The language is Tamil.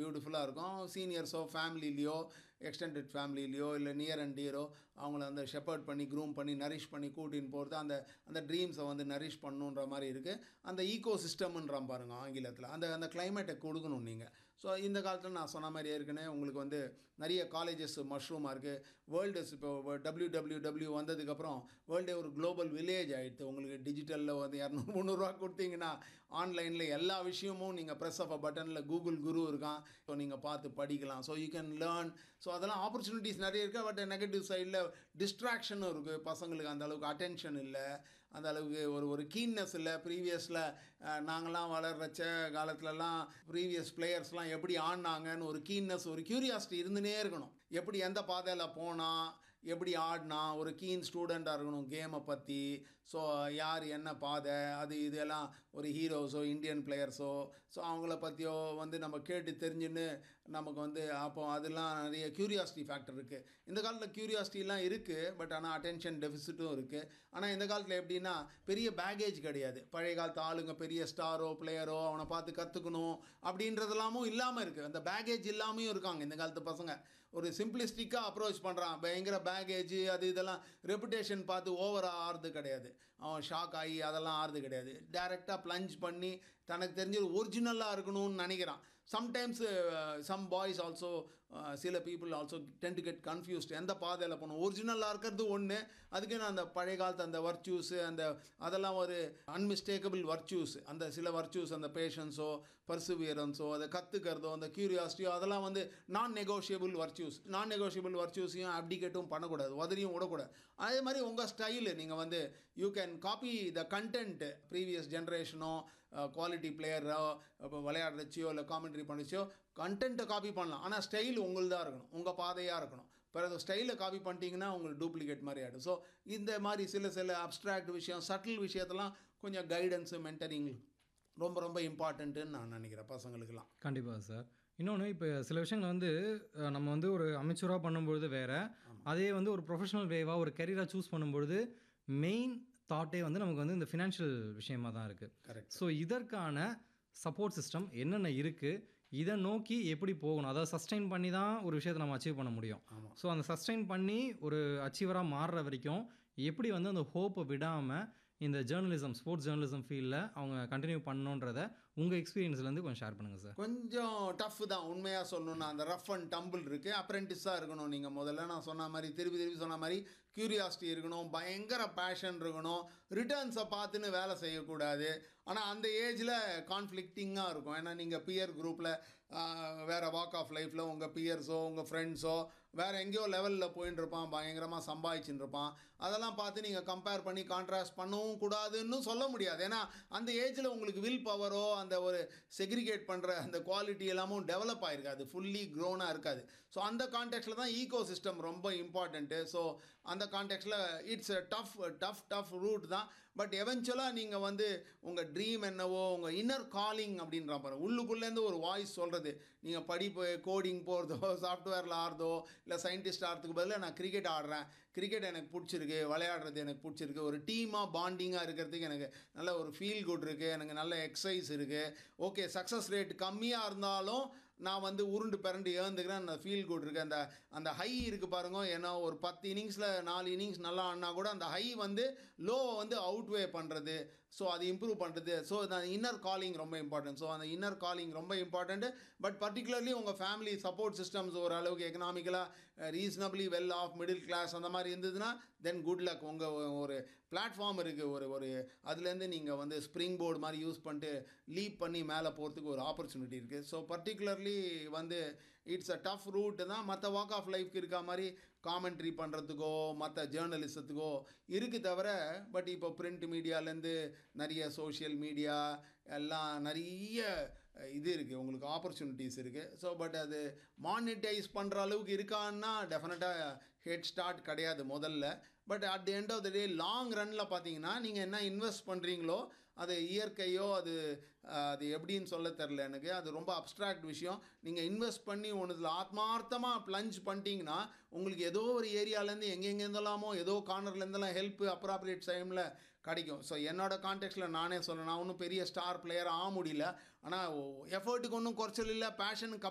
பியூட்டிஃபுல்லாக இருக்கும் சீனியர்ஸோ ஃபேமிலிலேயோ எக்ஸ்டெண்டட் ஃபேமிலிலேயோ இல்லை நியர் அண்ட் டியரோ அவங்கள வந்து ஷெப்பர்ட் பண்ணி க்ரூம் பண்ணி நரிஷ் பண்ணி கூட்டின்னு போகிறது அந்த அந்த ட்ரீம்ஸை வந்து நரிஷ் பண்ணுன்ற மாதிரி இருக்குது அந்த ஈகோ சிஸ்டம்ன்றான் பாருங்க ஆங்கிலத்தில் அந்த அந்த கிளைமேட்டை கொடுக்கணும் நீங்கள் ஸோ இந்த காலத்தில் நான் சொன்ன மாதிரி ஏற்கனவே உங்களுக்கு வந்து நிறைய காலேஜஸ் மஷ்ரூமாக இருக்குது வேர்ல்டு இப்போ டபிள்யூ டபிள்யூ டபிள்யூ வந்ததுக்கப்புறம் வேர்ல்டே ஒரு குளோபல் வில்லேஜ் ஆகிடுது உங்களுக்கு டிஜிட்டலில் வந்து இரநூறு முந்நூறுரூவா கொடுத்தீங்கன்னா ஆன்லைனில் எல்லா விஷயமும் நீங்கள் ப்ரெஸ் ஆஃப் அ பட்டனில் கூகுள் குரு இருக்கான் ஸோ நீங்கள் பார்த்து படிக்கலாம் so you can learn so அதெல்லாம் ஆப்பர்ச்சுனிட்டிஸ் நிறைய இருக்குது பட் நெகட்டிவ் சைடில் டிஸ்ட்ராக்ஷனும் இருக்குது பசங்களுக்கு அந்த அளவுக்கு அட்டென்ஷன் இல்லை அந்த அளவுக்கு ஒரு ஒரு கீன்னஸ் இல்லை ப்ரீவியஸில் நாங்களாம் வளர்றச்ச காலத்துலலாம் ப்ரீவியஸ் பிளேயர்ஸ்லாம் எப்படி ஆடினாங்கன்னு ஒரு கீன்னஸ் ஒரு க்யூரியாசிட்டி இருந்துனே இருக்கணும் எப்படி எந்த பாதையில் போனால் எப்படி ஆடினா ஒரு கீன் ஸ்டூடெண்ட்டாக இருக்கணும் கேமை பற்றி ஸோ யார் என்ன பாதை அது இதெல்லாம் ஒரு ஹீரோஸோ இந்தியன் பிளேயர்ஸோ ஸோ அவங்கள பற்றியோ வந்து நம்ம கேட்டு தெரிஞ்சுன்னு நமக்கு வந்து அப்போ அதெல்லாம் நிறைய க்யூரியாசிட்டி ஃபேக்டர் இருக்குது இந்த காலத்தில் க்யூரியாசிட்டிலாம் இருக்குது பட் ஆனால் அட்டென்ஷன் டெஃபிசிட்டும் இருக்குது ஆனால் இந்த காலத்தில் எப்படின்னா பெரிய பேகேஜ் கிடையாது பழைய காலத்து ஆளுங்க பெரிய ஸ்டாரோ பிளேயரோ அவனை பார்த்து கற்றுக்கணும் அப்படின்றதெல்லாமும் இல்லாமல் இருக்குது அந்த பேகேஜ் இல்லாமையும் இருக்காங்க இந்த காலத்து பசங்க ஒரு சிம்பிளிஸ்டிக்காக அப்ரோச் பண்ணுறான் பயங்கர பேகேஜ் அது இதெல்லாம் ரெப்புடேஷன் பார்த்து ஓவர் ஆறுது கிடையாது அவன் ஷாக் ஆகி அதெல்லாம் ஆறுது கிடையாது டேரெக்டாக ப்ளஞ்ச் பண்ணி தனக்கு தெரிஞ்ச ஒரிஜினலாக இருக்கணும்னு நினைக்கிறான் சம்டைம்ஸ் சம் பாய்ஸ் ஆல்சோ சில people also tend to get confused எந்த பாதையில் போகணும் ஒரிஜினலாக இருக்கிறது ஒன்று அதுக்கு நான் அந்த பழைய காலத்து அந்த வர்ச்சூஸு அந்த அதெல்லாம் ஒரு அன்மிஸ்டேக்கபிள் வர்ச்சூஸ் அந்த சில வர்ச்சூஸ் அந்த பேஷன்ஸோ பர்சுவியரன்ஸோ அதை கற்றுக்கிறதோ அந்த க்யூரியாசிட்டியோ அதெல்லாம் வந்து நான் நெகோஷியபிள் வர்ச்சூஸ் நான் நெகோஷியபிள் வர்ச்சூஸையும் அப்டிகேட்டும் பண்ணக்கூடாது உதறியும் விடக்கூடாது அதே மாதிரி உங்கள் ஸ்டைலு நீங்கள் வந்து you can copy the content previous ஜென்ரேஷனோ குவாலிட்டி பிளேயரோ இப்போ விளையாடுறச்சியோ இல்லை காமெண்ட்ரி பண்ணிச்சியோ கண்டென்ட்டை காப்பி பண்ணலாம் ஆனால் ஸ்டைல் உங்களுதாக இருக்கணும் உங்கள் பாதையாக இருக்கணும் பிறகு ஸ்டைலை காப்பி பண்ணிட்டீங்கன்னா உங்களுக்கு டூப்ளிகேட் மாதிரி ஆகிடும் ஸோ இந்த மாதிரி சில சில அப்ட்ராக்ட் விஷயம் சட்டில் விஷயத்தெல்லாம் கொஞ்சம் கைடன்ஸு மென்டரிங் ரொம்ப ரொம்ப இம்பார்ட்டண்ட்டுன்னு நான் நினைக்கிறேன் பசங்களுக்கெல்லாம் கண்டிப்பாக சார் இன்னொன்று இப்போ சில விஷயங்கள் வந்து அஹ், நம்ம வந்து ஒரு அமைச்சராக பண்ணும்பொழுது வேறு அதே வந்து ஒரு ப்ரொஃபஷனல் வேவாக ஒரு கரியராக சூஸ் பண்ணும்பொழுது மெயின் தாட்டே வந்து நமக்கு வந்து இந்த ஃபினான்ஷியல் விஷயமா தான் இருக்குது கரெக்ட் ஸோ இதற்கான சப்போர்ட் சிஸ்டம் என்னென்ன இருக்குது இதை நோக்கி எப்படி போகணும் அதாவது சஸ்டெயின் பண்ணி தான் ஒரு விஷயத்தை நம்ம அச்சீவ் பண்ண முடியும் ஆமாம் ஸோ அந்த சஸ்டெயின் பண்ணி ஒரு அச்சீவராக மாறுற வரைக்கும் எப்படி வந்து அந்த ஹோப்பை விடாமல் இந்த ஜேர்னலிசம் ஸ்போர்ட்ஸ் ஜேர்னலிசம் ஃபீல்டில் அவங்க கண்டினியூ பண்ணணுன்றத உங்கள் எக்ஸ்பீரியன்ஸ்லேருந்து கொஞ்சம் ஷேர் பண்ணுங்கள் சார் கொஞ்சம் டஃப் தான் உண்மையாக சொல்லணும்னா அந்த ரஃப் அண்ட் டம்பிள் இருக்குது அப்ரெண்டிஸாக இருக்கணும் நீங்கள் முதல்ல நான் சொன்ன மாதிரி திருப்பி திருப்பி சொன்ன மாதிரி க்யூரியாசிட்டி இருக்கணும் பயங்கர பேஷன் இருக்கணும் ரிட்டர்ன்ஸை பார்த்துன்னு வேலை செய்யக்கூடாது ஆனால் அந்த ஏஜில் கான்ஃப்ளிக்டிங்காக இருக்கும் ஏன்னா நீங்கள் பியர் குரூப்பில் வேறு வாக் ஆஃப் லைஃப்பில் உங்கள் பியர்ஸோ உங்கள் ஃப்ரெண்ட்ஸோ வேறு எங்கேயோ லெவலில் போயின்னு இருப்பான் பயங்கரமாக சம்பாதிச்சுன்னு இருப்பான் அதெல்லாம் பார்த்து நீங்கள் கம்பேர் பண்ணி கான்ட்ராஸ்ட் பண்ணவும் கூடாதுன்னு சொல்ல முடியாது ஏன்னா அந்த ஏஜில் உங்களுக்கு வில் பவரோ அந்த ஒரு செக்ரிகேட் பண்ணுற அந்த குவாலிட்டி எல்லாமும் டெவலப் ஆகிருக்கு அது ஃபுல்லி க்ரோனாக இருக்காது ஸோ அந்த கான்டெக்ட்டில் தான் ஈகோ சிஸ்டம் ரொம்ப இம்பார்ட்டண்ட்டு ஸோ அந்த கான்டெக்ட்டில் it's tough tough tough route தான் பட் எவென்ச்சுவலாக நீங்கள் வந்து உங்கள் ட்ரீம் என்னவோ உங்கள் இன்னர் காலிங் அப்படின்ற பாருங்க உள்ளுக்குள்ளேருந்து ஒரு வாய்ஸ் சொல்கிறது நீங்கள் படிப்பு கோடிங் போகிறதோ சாஃப்ட்வேரில் ஆடுறதோ இல்லை சயின்டிஸ்ட் ஆடுறதுக்கு பதிலாக நான் கிரிக்கெட் ஆடுறேன் கிரிக்கெட் எனக்கு பிடிச்சிருக்கு விளையாடுறது எனக்கு பிடிச்சிருக்கு ஒரு டீமாக பாண்டிங்காக இருக்கிறதுக்கு எனக்கு நல்ல ஒரு ஃபீல் குட் இருக்குது எனக்கு நல்ல எக்ஸசைஸ் இருக்குது ஓகே சக்ஸஸ் ரேட் கம்மியாக இருந்தாலும் நான் வந்து உருண்டு பிறண்டு ஏந்துக்கிறேன் அந்த ஃபீல் குட் இருக்குது அந்த அந்த ஹை இருக்குது பாருங்க ஏன்னா ஒரு பத்து இன்னிங்ஸில் நாலு இன்னிங்ஸ் நல்லா ஆடினா கூட அந்த ஹை வந்து லோவை வந்து அவுட்வே பண்ணுறது ஸோ அது இம்ப்ரூவ் பண்ணுறது ஸோ அந்த இன்னர் காலிங் ரொம்ப இம்பார்ட்டன்ட் ஸோ அந்த இன்னர் காலிங் ரொம்ப இம்பார்ட்டண்ட்டு பட் பர்டிகுலர்லி உங்கள் ஃபேமிலி சப்போர்ட் சிஸ்டம்ஸ் ஓரளவுக்கு எக்கனாமிக்கலாக reasonably well off middle class அந்த மாதிரி இருந்ததுன்னா தென் குட் லக் உங்கள் ஒரு பிளாட்ஃபார்ம் இருக்குது ஒரு ஒரு அதுலேருந்து நீங்கள் வந்து ஸ்ப்ரிங் போர்டு மாதிரி யூஸ் பண்ணிட்டு லீப் பண்ணி மேலே போகிறதுக்கு ஒரு ஆப்பர்ச்சுனிட்டி இருக்குது ஸோ பர்டிகுலர்லி வந்து இட்ஸ் அ டஃப் ரூட் தான் மற்ற வாக் ஆஃப் லைஃப்க்கு இருக்க மாதிரி காமெண்ட்ரி பண்ணுறதுக்கோ மற்ற ஜேர்னலிசத்துக்கோ இருக்குது தவிர பட் இப்போ பிரிண்ட் மீடியாலேருந்து நிறைய சோஷியல் மீடியா எல்லாம் நிறைய இது இருக்குது உங்களுக்கு ஆப்பர்ச்சுனிட்டிஸ் இருக்குது ஸோ பட் அது மானிட்டைஸ் பண்ணுற அளவுக்கு இருக்கான்னா டெஃபினட்டாக ஹெட் ஸ்டார்ட் கிடையாது முதல்ல but at the end of the day long ரனில் பார்த்தீங்கன்னா நீங்கள் என்ன இன்வெஸ்ட் பண்ணுறீங்களோ அது இயற்கையோ அது அஹ், அது எப்படின்னு சொல்ல தெரில எனக்கு அது ரொம்ப அப்ட்ராக்ட் விஷயம் நீங்கள் இன்வெஸ்ட் பண்ணி ஒன்றுத்தில் ஆத்மார்த்தமாக ப்ளஞ்ச் பண்ணிட்டீங்கன்னா உங்களுக்கு ஏதோ ஒரு ஏரியாலேருந்து எங்கெங்கேருந்தெல்லாமோ ஏதோ கார்னர்லேருந்தெல்லாம் ஹெல்ப் அப்ராப்ரியேட் டைமில் கிடைக்கும் ஸோ என்னோட கான்டெக்ட்டில் நானே சொல்ல நான் ஒன்றும் பெரிய ஸ்டார் பிளேயர் ஆக முடியல ஆனால் எஃபர்ட்டுக்கு ஒன்றும் குறைச்சல் இல்லை பேஷனுக்கு